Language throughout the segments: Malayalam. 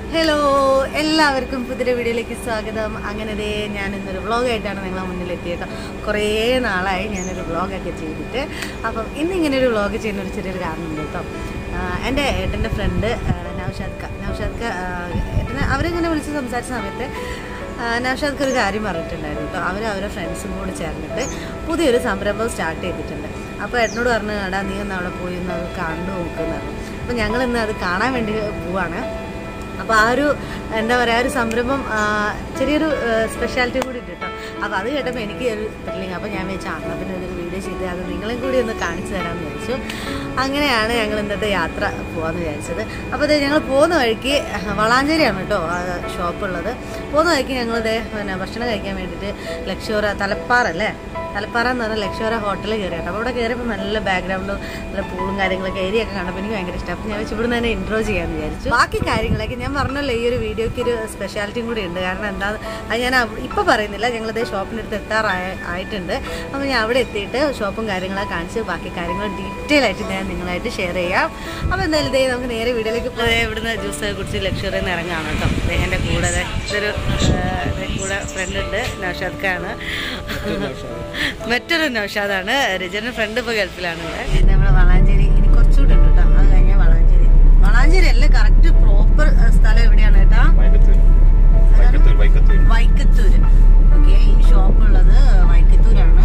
ഹലോ എല്ലാവർക്കും പുതിയ വീഡിയോയിലേക്ക് സ്വാഗതം അങ്ങനെ ദേ ഞാൻ ഇന്നൊരു വ്ളോഗായിട്ടാണ് നിങ്ങളെ മുന്നിൽ എത്തിയത് കുറേ നാളായി ഞാനൊരു വ്ളോഗൊക്കെ ചെയ്തിട്ട് അപ്പം ഇന്ന് ഇങ്ങനെ ഒരു വ്ളോഗ് ചെയ്യുന്ന ഒരു ചെറിയൊരു കാരണമുണ്ട് കേട്ടോ ആഹ് എൻ്റെ ഏട്ടൻ്റെ ഫ്രണ്ട് നൗഷാദ് ഖ നൗഷാദ് ഖ ആഹ് ഏട്ടനെ അവരിങ്ങനെ വിളിച്ച് സംസാരിച്ച സമയത്ത് ആഹ് നൗഷാദ്ക്ക് ഒരു കാര്യം പറഞ്ഞിട്ടുണ്ടായിരുന്നു കേട്ടോ അവർ അവരുടെ ഫ്രണ്ട്സും കൂടി ചേർന്നിട്ട് പുതിയൊരു സംരംഭം സ്റ്റാർട്ട് ചെയ്തിട്ടുണ്ട് അപ്പോൾ ഏട്ടനോട് പറഞ്ഞു എടാ നീ ഒന്ന് അവിടെ പോയി ഒന്ന് അത് കണ്ടു നോക്കുന്നു പറഞ്ഞു അപ്പോൾ ഞങ്ങൾ ഇന്ന് അത് കാണാൻ വേണ്ടി പോവാണ് അപ്പോൾ ആ ഒരു എന്താ പറയുക ഒരു സംരംഭം ആ, ചെറിയൊരു സ്പെഷ്യാലിറ്റി കൂടി ഉണ്ട് കേട്ടോ അപ്പോൾ അത് കേട്ടപ്പോൾ എനിക്ക് ഒരു ത്രില്ലിങ് അപ്പോൾ ഞാൻ വെച്ചാൽ എന്നാൽ പിന്നെ ഇതൊരു വീഡിയോ ചെയ്ത് അത് നിങ്ങളെയും കൂടി ഒന്ന് കാണിച്ചു തരാമെന്ന് വിചാരിച്ചു അങ്ങനെയാണ് ഞങ്ങൾ ഇന്നത്തെ യാത്ര പോകാമെന്ന് വിചാരിച്ചത് അപ്പോൾ ഇത് ഞങ്ങൾ പോകുന്ന വഴിക്ക് വളാഞ്ചേരിയാണ് കേട്ടോ ആ ഷോപ്പുള്ളത് പോകുന്ന വഴിക്ക് ഞങ്ങളിത് പിന്നെ ഭക്ഷണം കഴിക്കാൻ വേണ്ടിയിട്ട് ലക്ഷോറ തലപ്പാറല്ലേ തലപ്പാറ എന്ന് പറഞ്ഞാൽ ലക്ഷോറ ഹോട്ടലിൽ കയറി കേട്ടോ അപ്പോൾ അവിടെ കയറിയപ്പോൾ നല്ല ബാക്ക്ഗ്രൗണ്ടും നല്ല പൂളും കാര്യങ്ങളൊക്കെ ഏരിയ ഒക്കെ കണ്ടപ്പോൾ എനിക്ക് ഭയങ്കര ഇഷ്ടം അപ്പോൾ ഞാൻ വെച്ച് ഇവിടുന്ന് തന്നെ ഇൻട്രോ ചെയ്യാമെന്ന് വിചാരിച്ചു ബാക്കി കാര്യങ്ങളൊക്കെ ഞാൻ പറഞ്ഞല്ലോ ഈ ഒരു വീഡിയോയ്ക്ക് ഒരു സ്പെഷ്യാലിറ്റിയും കൂടി ഉണ്ട് കാരണം എന്താ അത് ഞാൻ ഇപ്പോൾ പറയുന്നില്ല ഞങ്ങളിതേ ഷോപ്പിൻ്റെ അടുത്ത് എത്താറായ ആയിട്ടുണ്ട് അപ്പോൾ ഞാൻ അവിടെ എത്തിയിട്ട് ഷോപ്പും കാര്യങ്ങളൊക്കെ കാണിച്ച് ബാക്കി കാര്യങ്ങൾ ഡീറ്റെയിൽ ആയിട്ട് ഞാൻ നിങ്ങളായിട്ട് ഷെയർ ചെയ്യാം അപ്പോൾ എന്തായാലും ദേ നമുക്ക് നേരെ വീഡിയോയിലേക്ക് പോയി ഇവിടുന്ന് ജ്യൂസ് കുടിച്ച് ലക്ഷറിയിൽ നിന്ന് ഇറങ്ങാണ് കേട്ടോ ദേ എൻ്റെ കൂടെ ദേ ഇതൊരു ആ, ദേ കൂടെ ഫ്രണ്ട് ഉണ്ട് നൗഷാദ്ക്കാണ് മറ്റൊരു നൗഷാദാണ് രജന്റെ ഫ്രണ്ട് ഇപ്പോൾ ഗൾഫിലാണ് ഇവിടെ ഇത് നമ്മുടെ വളാഞ്ചേരി ഇനി കുറച്ചുകൂടെ ഉണ്ട് കേട്ടോ അത് കഴിഞ്ഞാൽ വളാഞ്ചേരി വളാഞ്ചേരി അല്ല കറക്റ്റ് പ്രോപ്പർ സ്ഥലം എവിടെയാണ് കേട്ടാ വൈക്കത്തൂർ വൈക്കത്തൂർ വൈക്കത്തൂർ വൈക്കത്തൂര് ഓക്കെ ഈ ഷോപ്പ് ഉള്ളത് വൈക്കത്തൂരാണ്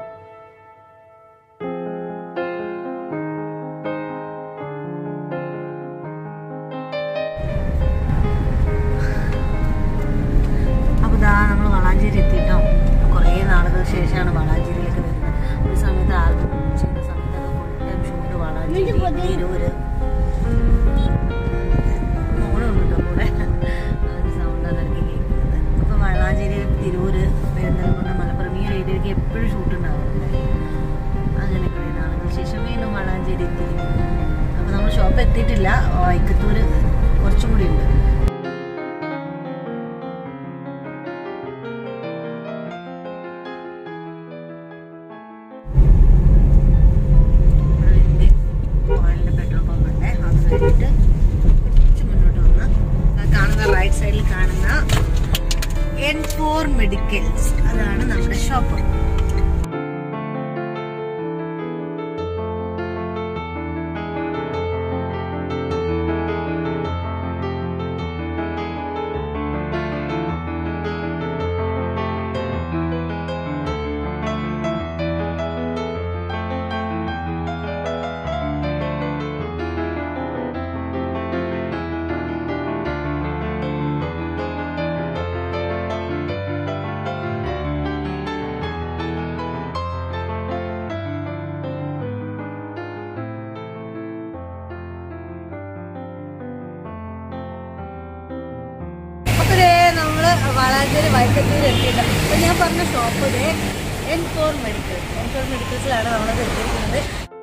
അപ്പോൾ ഇതാ നമ്മൾ വളാഞ്ചേരി എത്തിയിട്ടോ കുറേ നാളുകൾക്ക് ശേഷമാണ് വളാഞ്ചേരിയിലേക്ക് വരുന്നത് ഒരു സമയത്ത് ആൽബം ചെയ്യുന്ന സമയത്തൊക്കെ full time shoot Valanchery Tirur മോളുണ്ട് കേട്ടോ കൂടെ ആ ഒരു സൗണ്ടാണ് എനിക്ക് കേൾക്കുന്നത് അപ്പോൾ വളാഞ്ചേരി തിരൂര് പെരിന്തൽമണ്ണ മലപ്പുറം ഈ ഒരു ഏരിയയിലേക്ക് എപ്പോഴും ഷൂട്ട് ഉണ്ടാവുന്നുണ്ട് അങ്ങനെ കുറേ നാളുകൾക്ക് ശേഷം വീണ്ടും വളാഞ്ചേരി എത്തി അപ്പോൾ നമ്മൾ ഷോപ്പ് എത്തിയിട്ടില്ല വൈക്കത്തൂര് കുറച്ചും കൂടി ഉണ്ട് ഇവിടെ ഇന്ത്യൻ ഓയിലിന്റെ പെട്രോൾ പമ്പ് ഉണ്ട് അത് കഴിഞ്ഞിട്ട് കുറച്ച് മുന്നോട്ട് വന്ന് ആ കാണുന്ന റൈറ്റ് സൈഡിൽ കാണുന്ന എൻ ഫോർ മെഡിക്കൽസ് അതാണ് നമ്മുടെ ഷോപ്പ് അപ്പൊ ദേ നമ്മള് വളാഞ്ചേരി വൈക്കത്തൂർ എത്തിയിട്ട് അപ്പൊ ഞാൻ പറഞ്ഞ ഷോപ്പ് ഇതേ N four medical N four മെഡിക്കൽസിലാണ് നമ്മളത് എത്തിയിരിക്കുന്നത്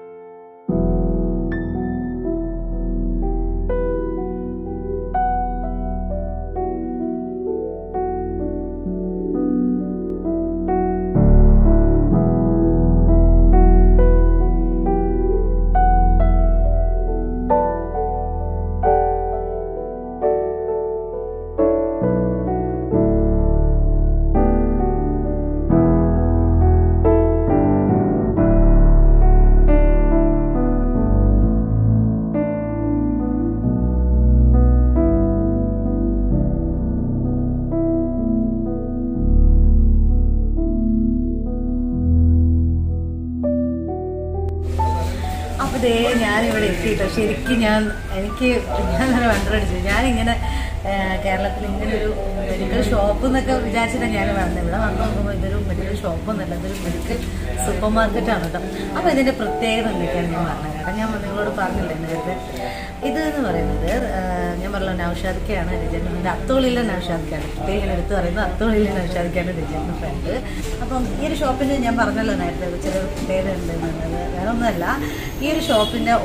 അപ്പൊ ദേ ഞാനിവിടെ എത്തിയിട്ടോ ശരിക്കും ഞാൻ എനിക്ക് ഞാൻ തന്നെ വണ്ടറടിച്ചു ഞാനിങ്ങനെ ആ, കേരളത്തിൽ ഇങ്ങനെ ഒരു മെഡിക്കൽ ഷോപ്പ് എന്നൊക്കെ വിചാരിച്ചിട്ടാണ് ഞാൻ വന്നത് ഇവിടെ വന്ന് നോക്കുമ്പോൾ ഇതൊരു മെഡിക്കൽ ഷോപ്പ് എന്നല്ല ഇതൊരു മെഡിക്കൽ സൂപ്പർ മാർക്കറ്റാണ് കേട്ടോ അപ്പോൾ ഇതിൻ്റെ പ്രത്യേകത എന്തൊക്കെയാണ് ഞാൻ പറഞ്ഞത് കേട്ടോ ഞാൻ നിങ്ങളോട് പറഞ്ഞില്ലേ നേരത്തെ ഇത് എന്ന് പറയുന്നത് ആ, ഞാൻ പറഞ്ഞ നൗഷാദിക്കയാണ് രജന്റെ അത്തോളിയിലെ നൗഷാദിക്കാണ് പ്രത്യേകം എടുത്ത് പറയുന്നത് അത്തോളിയിലെ നൗഷാദിക്കാണ് രജന്റെ ഫ്രണ്ട് അപ്പം ഈ ഒരു ഷോപ്പിന് ഞാൻ പറഞ്ഞല്ലോ നേരത്തെ ചെറിയ പ്രത്യേകത ഉണ്ട് എന്നുള്ളത് വേറെ ഒന്നുമല്ല ഈ ഒരു ഷോപ്പിന്റെ ഓണേഴ്സ്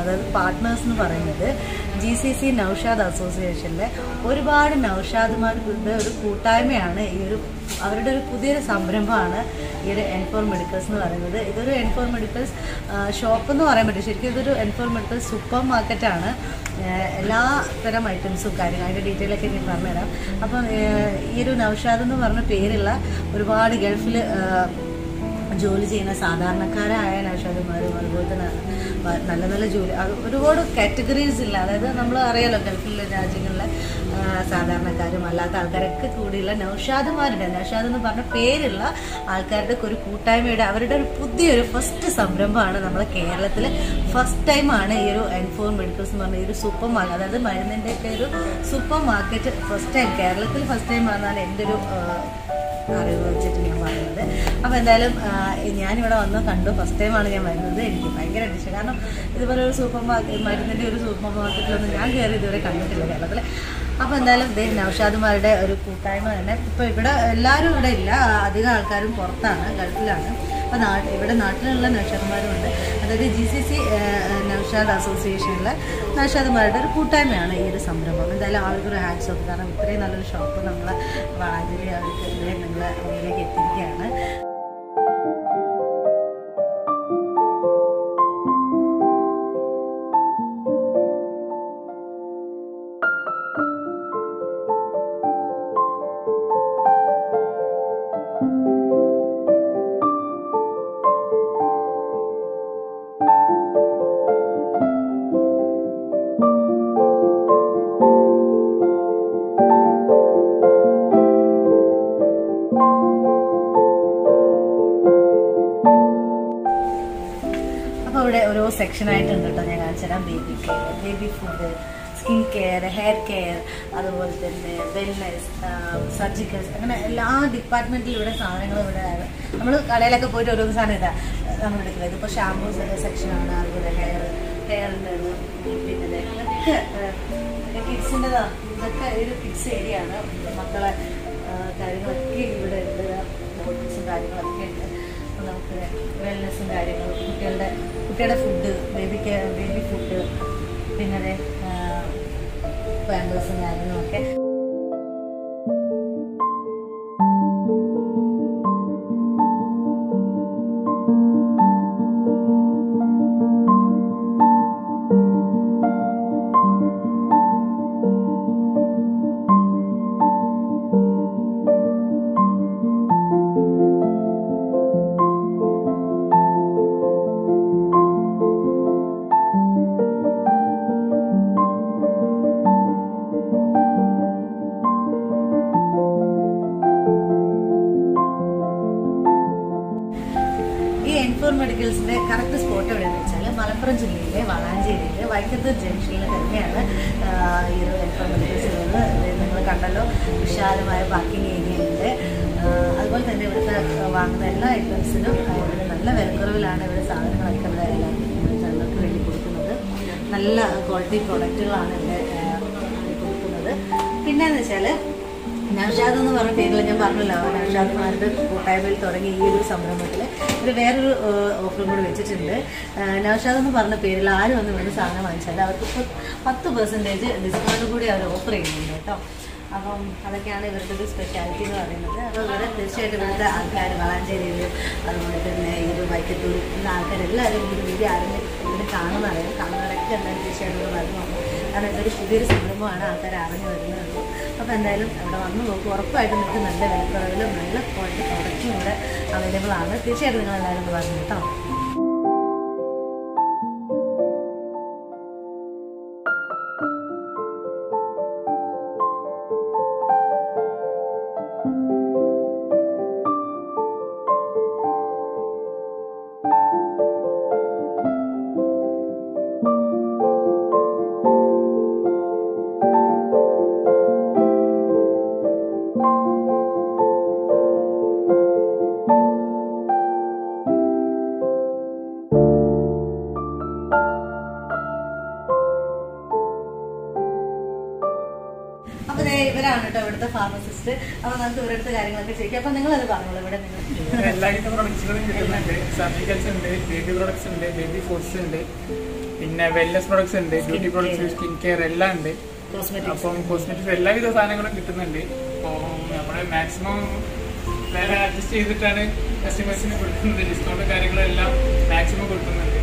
അതായത് പാർട്ട്നേഴ്സ് എന്ന് പറയുന്നത് ജി സി സി നൌഷാദ് അസോസിയേഷനിലെ ഒരുപാട് നൌഷാദുമാരുടെ ഒരു കൂട്ടായ്മയാണ് ഈ ഒരു അവരുടെ ഒരു പുതിയൊരു സംരംഭമാണ് ഈ ഒരു എൻഫോർ മെഡിക്കൽസ് എന്ന് പറയുന്നത് ഇതൊരു എൻഫോർ മെഡിക്കൽസ് ഷോപ്പ് എന്ന് പറയാൻ പറ്റും ശരിക്കും ഇതൊരു എൻഫോർ മെഡിക്കൽസ് സൂപ്പർ മാർക്കറ്റാണ് എല്ലാ തരം ഐറ്റംസും കാര്യങ്ങളും അതിൻ്റെ ഡീറ്റെയിൽ ഒക്കെ ഞാൻ പറഞ്ഞുതരാം അപ്പം ഏഹ്, ഈ ഒരു നൌഷാദ് എന്ന് പറഞ്ഞ പേരുള്ള ഒരുപാട് ഗൾഫിൽ ജോലി ചെയ്യുന്ന സാധാരണക്കാരായ നൗഷാദുമാരും അതുപോലെ തന്നെ വ- നല്ല നല്ല ജോലി അത് ഒരുപാട് കാറ്റഗറീസ് ഇല്ല അതായത് നമ്മൾ അറിയാലോ ഗൾഫിലെ രാജ്യങ്ങളിലെ ആ, സാധാരണക്കാരും അല്ലാത്ത ആൾക്കാരൊക്കെ കൂടിയുള്ള നൗഷാദുമാരുടെ നൗഷാദ് എന്ന് പറഞ്ഞ പേരുള്ള ആൾക്കാരുടെ ഒക്കെ ഒരു കൂട്ടായ്മയുടെ അവരുടെ ഒരു പുതിയൊരു ഫസ്റ്റ് സംരംഭമാണ് നമ്മുടെ കേരളത്തിൽ ഫസ്റ്റ് ടൈമാണ് ഈ ഒരു എൻഫോർ മെഡിക്കൽസ് എന്ന് പറഞ്ഞ ഈ ഒരു സൂപ്പർ മാർക്കറ്റ് അതായത് മരുന്നിൻ്റെ ഒക്കെ ഒരു സൂപ്പർ മാർക്കറ്റ് ഫസ്റ്റ് ടൈം കേരളത്തിൽ ഫസ്റ്റ് ടൈം ആണെന്നാണ് എൻ്റെ ഒരു ആ, അറിവ് വെച്ചിട്ട് ഞാൻ പറയുന്നത് അപ്പോൾ എന്തായാലും ആ, ഞാനിവിടെ വന്ന് കണ്ടു ഫസ്റ്റ് ടൈമാണ് ഞാൻ വരുന്നത് എനിക്ക് ഭയങ്കര ഡിഷ് കാരണം ഇതുപോലെ ഒരു സൂപ്പർ മാർക്കറ്റ് മരുന്നിൻ്റെ ഒരു സൂപ്പർ മാർക്കറ്റിലൊന്നും ഞാൻ കയറി ഇതുവരെ കണ്ടിട്ടില്ല കേരളത്തിൽ അപ്പോൾ എന്തായാലും ദേ നൗഷാദുമാരുടെ ഒരു കൂട്ടായ്മ തന്നെ ഇപ്പോൾ ഇവിടെ എല്ലാവരും ഇവിടെ ഇല്ല അധികം ആൾക്കാരും പുറത്താണ് ഗൾഫിലാണ് അപ്പോൾ നാട്ട് ഇവിടെ നാട്ടിലുള്ള നൗഷാദുമാരുമുണ്ട് അതായത് ജി സി സി നൗഷാദ് അസോസിയേഷനിലെ നൗഷാദുമാരുടെ ഒരു കൂട്ടായ്മയാണ് ഈ ഒരു സംരംഭം എന്തായാലും ആൾക്കൊരു ഹാൻഡ്സ് ഓഫ് കാരണം ഇത്രയും നല്ലൊരു ഷോപ്പ് നമ്മളെ വളാഞ്ചേരി അവർക്ക് ഇവിടെ നിങ്ങളെ മുന്നിലേക്ക് എത്തിയിരിക്കുകയാണ് അപ്പോൾ ഇവിടെ ഓരോ സെക്ഷൻ ആയിട്ടുണ്ട് കേട്ടോ ഞാൻ കാണിച്ചു തരാം baby care baby food skin care hair care അതുപോലെ തന്നെ വെൽനെസ് സർജിക്കൽസ് അങ്ങനെ എല്ലാ ഡിപ്പാർട്ട്മെന്റിലും ഇവിടെ സാധനങ്ങൾ ഇവിടെ നമ്മൾ കടയിലൊക്കെ പോയിട്ട് ഓരോ സാധനം ഇതാ നമ്മൾ എടുക്കുന്നത് ഇതിപ്പോൾ ഷാമ്പൂ സെക്ഷനാണ് അതുപോലെ ഹെയർ ഹെയറിൻ്റെ പിന്നെ ദേ ഇതൊക്കെ കിഡ്സിൻ്റെതാ ഇതൊക്കെ ഒരു കിഡ്സ് ഏരിയ ആണ് മക്കളെ ആ, കാര്യങ്ങളൊക്കെ ഇവിടെ ഉണ്ട് ബോട്ടിൽസും കാര്യങ്ങളൊക്കെ ഉണ്ട് അപ്പോൾ നമുക്ക് വെൽനെസ്സും കാര്യങ്ങളും കുട്ടികളുടെ കുട്ടിയുടെ ഫുഡ് ബേബിക്ക് ബേബി ഫുഡ് പിന്നെ അതെ പാമ്പേഴ്സും കാര്യങ്ങളൊക്കെ ഈ എൻഫോർ മെഡിക്കൽസിന്റെ കറക്റ്റ് സ്പോട്ട് എവിടെയെന്ന് വെച്ചാൽ മലപ്പുറം ജില്ലയിലെ വളാഞ്ചേരിയിലെ വൈക്കത്തൂർ ജംഗ്ഷനിൽ തന്നെയാണ് ആ, ഈ ഒരു എൻഫോർ മെഡിക്കൽസ് ഉള്ളത് നിങ്ങൾ കണ്ടല്ലോ വിശാലമായ പാർക്കിംഗ് ഏരിയ ഉണ്ട് ആ, അതുപോലെ തന്നെ ഇവിടുത്തെ വാങ്ങുന്ന എല്ലാ ഐറ്റംസിനും ആ, ഇവിടെ നല്ല വിലക്കുറവിലാണ് ഇവിടെ സാധനങ്ങളൊക്കെ ഇവിടെ എല്ലാവർക്കും ജനങ്ങൾക്ക് വേണ്ടി കൊടുക്കുന്നത് നല്ല ക്വാളിറ്റി പ്രോഡക്റ്റുകളാണ് ഇവിടെ ആ, കൊടുക്കുന്നത് പിന്നെന്ന് വെച്ചാൽ നൗഷാദ് എന്ന് പറഞ്ഞ പേരിൽ ഞാൻ പറഞ്ഞല്ലോ നൗഷാദ്മാരുടെ കൂട്ടായ്മയിൽ തുടങ്ങി ഈ ഒരു സംരംഭത്തിൽ ഇത് വേറൊരു ഓഫറും കൂടി വെച്ചിട്ടുണ്ട് ആ, നൗഷാദ് എന്ന് പറഞ്ഞ പേരിൽ ആരും വന്ന് ഇവിടെ സാധനം വാങ്ങിച്ചാൽ അവർക്ക് ഇപ്പോൾ പത്ത് പെർസെൻറ്റേജ് ഡിസ്കൗണ്ട് കൂടി അവർ ഓഫർ ചെയ്യുന്നുണ്ട് കേട്ടോ അപ്പം അതൊക്കെയാണ് ഇവരുടെ ഒരു സ്പെഷ്യാലിറ്റി എന്ന് പറയുന്നത് അപ്പോൾ ഇവിടെ തീർച്ചയായിട്ടും ഇവിടുത്തെ ആൾക്കാർ വളാഞ്ചേരിയിൽ അതുപോലെ തന്നെ ഈ ഒരു വൈക്കത്തൂർ ഇന്ന ആൾക്കാരെല്ലാവരും ഈ വീഡിയോ ആരും ഇവിടെ കാണുന്നറിയാം കാണുന്നവരൊക്കെ എന്തായാലും തീർച്ചയായിട്ടും ഇവിടെ വരണം കാരണം ഇതൊരു പുതിയൊരു സംരംഭമാണ് ആൾക്കാർ അറിഞ്ഞു വരുന്നത് അപ്പോൾ എന്തായാലും അവിടെ വന്ന് നോക്കും ഉറപ്പായിട്ടും നിങ്ങൾക്ക് നല്ല വിലക്കുറവിലും നല്ല ക്വാളിറ്റി പ്രോഡക്റ്റും ഇവിടെ അവൈലബിൾ ആണ് തീർച്ചയായിട്ടും നിങ്ങൾ എല്ലാവരും ഒന്ന് പറഞ്ഞു കേട്ടോ അപ്പൊ ദേ ഇവരാണ് കേട്ടോ ഇവിടുത്തെ ഫാർമസിസ്റ്റ് അപ്പൊ നമുക്ക് ഇവരുടെ കാര്യങ്ങളൊക്കെ ചോദിക്കാം അപ്പൊ നിങ്ങൾ അത് പറഞ്ഞോളൂ ഇവിടെ നിങ്ങൾ എല്ലാവിധ പ്രൊഡക്ട്സുകളും കിട്ടുന്നുണ്ട് സർജിക്കൽസ് ഉണ്ട് ബേബി പ്രൊഡക്ട്സ് ഉണ്ട് ബേബി ഫുഡ്സ് ഉണ്ട് പിന്നെ വെൽനസ് പ്രൊഡക്ട്സ് ഉണ്ട് ബ്യൂട്ടി പ്രൊഡക്ട്സ് സ്കിൻ കെയർ എല്ലാം ഉണ്ട് കോസ്മെറ്റിക്സ് അപ്പം കോസ്മെറ്റിക്സ് എല്ലാവിധ സാധനങ്ങളും കിട്ടുന്നുണ്ട് അപ്പോൾ നമ്മൾ മാക്സിമം വേറെ അഡ്ജസ്റ്റ് ചെയ്തിട്ടാണ് കസ്റ്റമേഴ്സിന് കൊടുക്കുന്നത് ഡിസ്കൗണ്ട് കാര്യങ്ങളും എല്ലാം മാക്സിമം കൊടുക്കുന്നുണ്ട്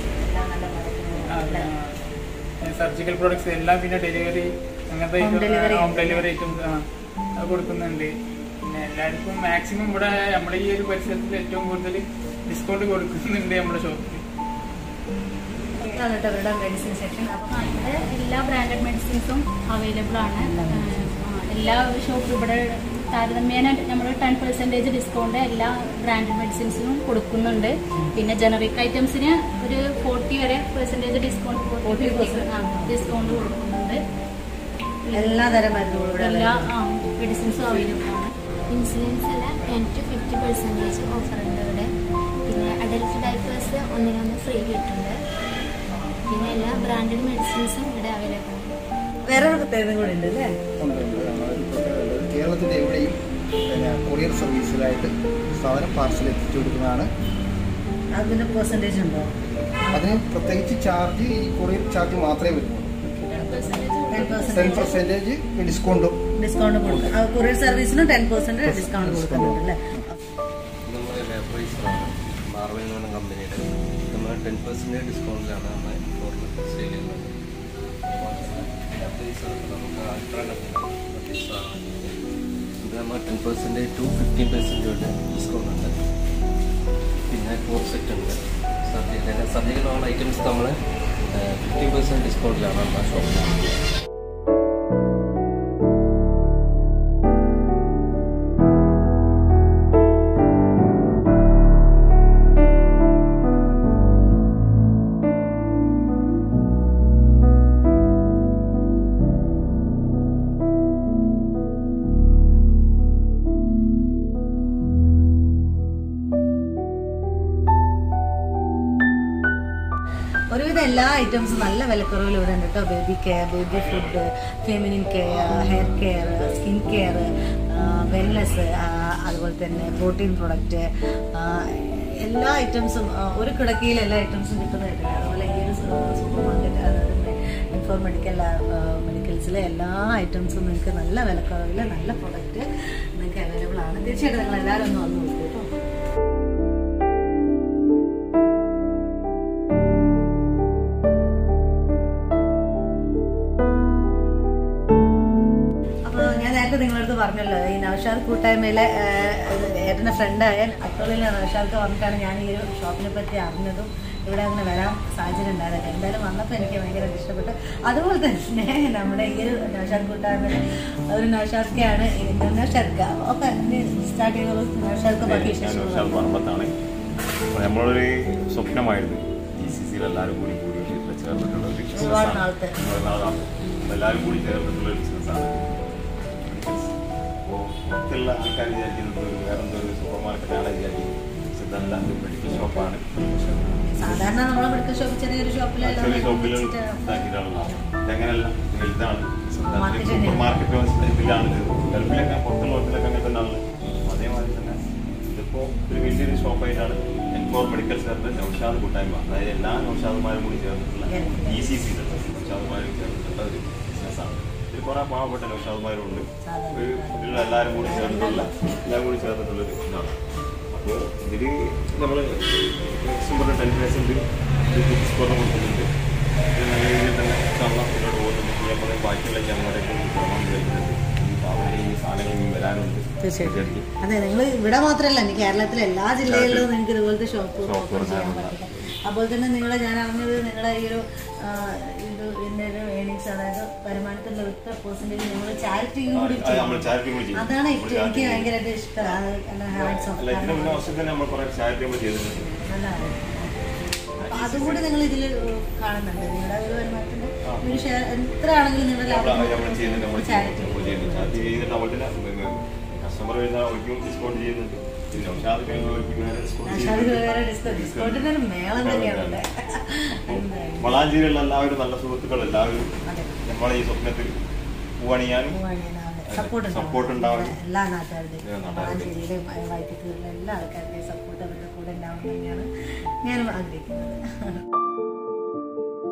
സർജിക്കൽ പ്രൊഡക്ട്സ് എല്ലാം പിന്നെ ഡെലിവറി അങ്ങനത്തെ Home delivery. Home delivery items അത് കൊടുക്കുന്നുണ്ട് പിന്നെ എല്ലാവർക്കും മാക്സിമം ഇവിടെ നമ്മുടെ ഈ ഒരു പരിസരത്തിൽ ഏറ്റവും കൂടുതൽ ഡിസ്കൗണ്ട് കൊടുക്കുന്നുണ്ട് നമ്മുടെ ഷോപ്പിൽ ഇതാണ് കേട്ടോ അവരുടെ മെഡിസിൻ സെക്ഷൻ അപ്പം ആ, ഇവിടെ എല്ലാ ബ്രാൻഡഡ് മെഡിസിൻസും അവൈലബിൾ ആണ് ആ, എല്ലാ ഷോപ്പും ഇവിടെ താരതമ്യേന നമ്മൾ ടെൻ പെർസെൻറ്റേജ് ഡിസ്കൗണ്ട് എല്ലാ ബ്രാൻഡഡ് മെഡിസിൻസിനും കൊടുക്കുന്നുണ്ട് പിന്നെ ജനറിക് ഐറ്റംസിന് ഒരു ഫോർട്ടി വരെ പെർസെൻറ്റേജ് ഡിസ്കൗണ്ട് 40% ഡിസ്കൗണ്ട് കൊടുക്കുന്നുണ്ട് എല്ലാ തരം മരുന്നുകളും ഇവിടെ എല്ലാ available. മെഡിസിൻസും അവൈലബിൾ ആണ് ഇൻസുലിൻസ് എല്ലാം ten to fifty percentage offer ഉണ്ട് ഇവിടെ പിന്നെ അഡൽട്ട് ഡൈപ്പേഴ്സ് ഒന്നിനൊന്ന് ഫ്രീ കിട്ടുന്നുണ്ട് പിന്നെ എല്ലാ ബ്രാൻഡഡ് മെഡിസിൻസും ഇവിടെ അവൈലബിൾ ആണ് വേറൊരു പ്രത്യേകത കൂടെ ഉണ്ട് അല്ലേ ഉണ്ട്, ഉണ്ട്. നമ്മളൊരു പ്രത്യേകത ഉള്ളത് കേരളത്തിൻ്റെ എവിടെയും പിന്നെ കൊറിയർ സർവീസിലായിട്ട് സാധനം പാർസൽ എത്തിച്ചു കൊടുക്കുന്നതാണ് അതിന് പെർസെൻറ്റേജ് ഉണ്ടോ അതിന് പ്രത്യേകിച്ച് ചാർജ് ഈ കൊറിയർ ചാർജ് മാത്രമേ വരുന്നുള്ളൂ ടെൻ ടെൻ പെർസെൻറ്റേജ് പെർസെൻറ്റേജ് ഡിസ്കൗണ്ടും ഡിസ്കൗണ്ട് കൊടുക്കും ആ, കൊറിയർ സർവീസിന് ടെൻ പെർസെന്റ് ഡിസ്കൗണ്ട് കൊടുക്കുന്നുണ്ട് അല്ലേ നമ്മുടെ വേപ്പറൈസറാണ് മാർവൽ എന്ന് പറഞ്ഞ കമ്പനിയുടെ നമ്മൾ ടെൻ പെർസെൻറ്റേജ് ഡിസ്കൗണ്ടിലാണ് നമ്മൾ ഫോറിൽ സെയിൽ ചെയ്യുന്നത് വേപ്പറൈസർ നമുക്ക് അൾട്രാ ഇത് നമ്മൾ ten percentage to fifteen percent വരെ ഡിസ്കൗണ്ട് ഉണ്ട് പിന്നെ ഫോർ സെറ്റ് ഉണ്ട് സർജിക്കൽ സർജിക്കൽ ഐറ്റംസ് നമ്മൾ ഫിഫ്റ്റീൻ പെർസെൻറ്റ് ഡിസ്കൗണ്ടിലാണ് നമ്മുടെ ഷോപ്പിൽ ഒരുവിധം എല്ലാ ഐറ്റംസും നല്ല വിലക്കുറവിൽ ഇവിടെ ഉണ്ട് കേട്ടോ baby care baby food feminine care hair care skin care wellness അതുപോലെ തന്നെ പ്രോട്ടീൻ പ്രൊഡക്റ്റ് എല്ലാ ഐറ്റംസും ഒരു കിടക്കയിൽ എല്ലാ ഐറ്റംസും കിട്ടുന്നതായിട്ടില്ല അതുപോലെ ഈ ഒരു സൂപ്പർ മാർക്കറ്റ് അതായത് ഇൻഫോർ മെഡിക്കൽ മെഡിക്കൽസിലെ എല്ലാ ഐറ്റംസും നിങ്ങൾക്ക് നല്ല വിലക്കുറവിൽ നല്ല പ്രൊഡക്റ്റ് നിങ്ങൾക്ക് അവൈലബിൾ ആണ് തീർച്ചയായിട്ടും നിങ്ങൾ എല്ലാവരും ഒന്ന് വന്ന് നോക്കൂ കേട്ടോ അപ്പോൾ ഞാൻ നേരത്തെ നിങ്ങളടുത്ത് പറഞ്ഞല്ലോ ഈ നൗഷാദ് കൂട്ടായ്മയിലെ ഏട്ടൻ്റെ ഫ്രണ്ടായ അക്രലിലെ നൗഷാദ് വന്നിട്ടാണ് ഞാൻ ഈ ഒരു ഷോപ്പിനെ പറ്റി അറിഞ്ഞതും ഇവിടെ അങ്ങനെ വരാൻ സാഹചര്യം ഉണ്ടായത് എന്തായാലും വന്നപ്പോൾ എനിക്ക് ഭയങ്കര ഇഷ്ടപ്പെട്ടു അതുപോലെ തന്നെ നമ്മുടെ ഈ ഒരു നൗഷാദ് കൂട്ടായ്മയിലെ ഒരു നൗഷാദ്ക്കാണ് നൗഷാദ്ക്ക ഓക്കെ സ്റ്റാർട്ട് ചെയ്തോളൂ നൗഷാദ്ക്ക് ബാക്കി ഞാൻ വിശേഷങ്ങൾ നൗഷാദ് പറമ്പത്താണ് അപ്പോൾ നമ്മളൊരു സ്വപ്നമായിരുന്നു ഈ സി സിയിൽ എല്ലാവരും കൂടി കൂടി ഇതിൽ ചേർന്നിട്ടുള്ള ഒരു business ഒരുപാട് ആണ്. നാളത്തെ. ഒരുപാട് നാളാണ് അപ്പോൾ എല്ലാവരും കൂടി ചേർന്നിട്ടുള്ള ഒരു ബിസിനസ്സാണ് അപ്പോൾ മറ്റുള്ള ആൾക്കാർ വിചാരിക്കുന്നത് ഒരു വേറെ എന്തോ ഒരു സൂപ്പർ മാർക്കറ്റാണ് വിചാരിക്കുന്നത് പക്ഷെ ഇതല്ല ഒരു മെഡിക്കൽ ഷോപ്പാണ് സാധാരണ നമ്മളെ മെഡിക്കൽ ഷോപ്പ് ചെറിയൊരു ഷോപ്പിലെല്ലാം ചെറിയ ഷോപ്പിൽ വെച്ചിട്ട് ഇതാക്കിയിട്ടുള്ള ഇതങ്ങനെയല്ല ഇത് വലുതാണ് Market സൂപ്പർ തന്നെയാണ്. മാർക്കറ്റ് ഇതിലാണ് ഇത് ഗൾഫിലൊക്കെ പുറത്തുള്ള ഹോട്ടലൊക്കെ അങ്ങനെ തന്നെയാണ് അതേമാതിരി തന്നെ ഇതിപ്പോൾ ഒരു വലിയൊരു ഷോപ്പായിട്ടാണ് എൻഫോർ മെഡിക്കൽ സെന്റർ നൗഷാദ് കൂട്ടായ്മ അതായത് എല്ലാ നൗഷാദുമാരും കൂടി ചേർന്നിട്ടുള്ള ഇ സി സി നൗഷാദുമാരും ചേർന്നിട്ടുള്ള ഒരു ബിസിനസ്സാണ് ഇതിൽ കുറേ പാവപ്പെട്ട നൗഷാദുമാരും ഉണ്ട് ഒരു ഇതിലുള്ള എല്ലാവരും കൂടി ചേർന്നിട്ടുള്ള എല്ലാം കൂടി ചേർന്നിട്ടുള്ള ഒരു ഇതാണ് അപ്പോൾ ഇതിൽ നമ്മൾ മാക്സിമം ടെൻ പെർസെൻറ്റ് ഡിസ്കൗണ്ട് കൊടുക്കുന്നുണ്ട് ഇത് നല്ല രീതിയിൽ തന്നെ നമ്മൾ മുന്നോട്ട് പോകുന്നുണ്ട് ഇനി നമ്മൾ ബാക്കിയുള്ള ഞങ്ങളുടെയൊക്കെ പോകാൻ വിചാരിക്കുന്നുണ്ട് ഈ പാവയുടെ ഈ സാധനങ്ങൾ ഇനി വരാനുണ്ട് തീർച്ചയായിട്ടും അതെ നിങ്ങൾ ഇവിടെ മാത്രമല്ല ഇനി കേരളത്തിലെ എല്ലാ ജില്ലകളിലും നിങ്ങൾക്ക് ഇതുപോലത്തെ ഷോപ്പ് ഷോപ്പ് ഓപ്പൺ ചെയ്യാൻ തുടങ്ങാനുള്ള. പറ്റില്ല അതുപോലെ തന്നെ നിങ്ങളെ ഞാൻ അറിഞ്ഞത് നിങ്ങളുടെ ഈ ഒരു ആ, ഇത് ഇതിന്റെ ഒരു ഏണിങ്സ് അതായത് വരുമാനത്തിന്റെ ഒറ്റ പെർസെന്റേജ് നിങ്ങൾ ചാരിറ്റിയും കൂടി അത് നമ്മൾ ചെയ്യും. ചാരിറ്റി കൂടി ചെയ്യും. അതാണ് നമ്മൾ ഏറ്റവും എനിക്ക് charity ഭയങ്കരമായിട്ട് ഇഷ്ടമാണ് ഹാൻഡ്സ് ഓഫ് അല്ല ഇതിന് മുന്നേ വർഷത്തിൽ നമ്മൾ കുറേ ചാരിറ്റി നമ്മൾ ചെയ്തിട്ടുണ്ട് നല്ലതാണ് അപ്പൊ അതുകൂടി നിങ്ങൾ ഇതിൽ കാണുന്നുണ്ട് നിങ്ങളുടെ ഒരു വരുമാനത്തിന്റെ ഒരു ഷെയർ എത്ര ആണെങ്കിലും നിങ്ങളുടെ നമ്മൾ നമ്മൾ ചെയ്യുന്നുണ്ട് നമ്മൾ ചാരിറ്റി നമ്മൾ ചെയ്യുന്നുണ്ട് ചാരിറ്റി ചെയ്തിട്ട് നമ്മൾ തന്നെ കസ്റ്റമർ വരുന്ന അവർക്കും ഡിസ്കൗണ്ട് ചെയ്യുന്നുണ്ട് പിന്നെ നൗഷാദ് കഴിയുന്നവർക്ക് വേറെ ഡിസ്കൗണ്ട് ആശാദിക്ക് വേറെ ഡിസ്കൗണ്ട് ഡിസ്കൗണ്ടിന്റെ ഒരു മേളം തന്നെയാണ് ഇവിടെ എന്തായാലും. വളാഞ്ചേരിയിലുള്ള എല്ലാവരും നല്ല സുഹൃത്തുക്കൾ എല്ലാവരും അതെ. നമ്മളെ ഈ സ്വപ്നത്തിൽ പൂവണിയാനും സപ്പോർട്ട് Support ഉണ്ടാവണം. എല്ലാ നാട്ടുകാരുടെയും എല്ലാ നാട്ടുകാരുടെയും. മാഞ്ചേരിയിലെയും വൈക്കത്തൂരിലെ എല്ലാ ആൾക്കാരുടെയും സപ്പോർട്ട് അവരുടെ കൂടെ ഉണ്ടാവണം തന്നെയാണ് ഞാനും ആഗ്രഹിക്കുന്നത്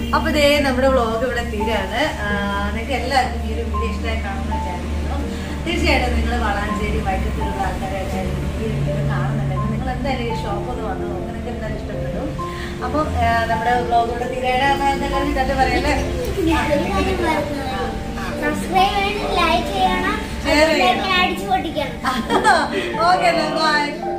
അപ്പൊ ഇതേ നമ്മുടെ വ്ളോഗ് ഇവിടെ തീരാണ് നിങ്ങൾക്ക് എല്ലാവർക്കും ഈ ഒരു വീഡിയോ ഇഷ്ടമായി കാണുമെന്ന് വിചാരിക്കുന്നു തീർച്ചയായിട്ടും നിങ്ങൾ വളാഞ്ചേരി വൈക്കത്തിലുള്ള ആൾക്കാരായിട്ടായിരുന്നു ഈ ഒരു വീഡിയോ കാണുന്നുണ്ടെങ്കിൽ നിങ്ങൾ എന്തായാലും ഈ ഷോപ്പ് ഒന്ന് വന്ന് നോക്കുക നിങ്ങൾക്ക് എന്തായാലും ഇഷ്ടപ്പെടും അപ്പം ആ, നമ്മുടെ വ്ളോഗ് ഇവിടെ തീരാണ് എന്തെല്ലാം കണ്ട് പറയല്ലേ സബ്സ്ക്രൈബ് ചെയ്യണം ലൈക്ക് ചെയ്യണം Share ചെയ്യണം. അടിച്ചു പൊട്ടിക്കണം ഓക്കെ ബൈ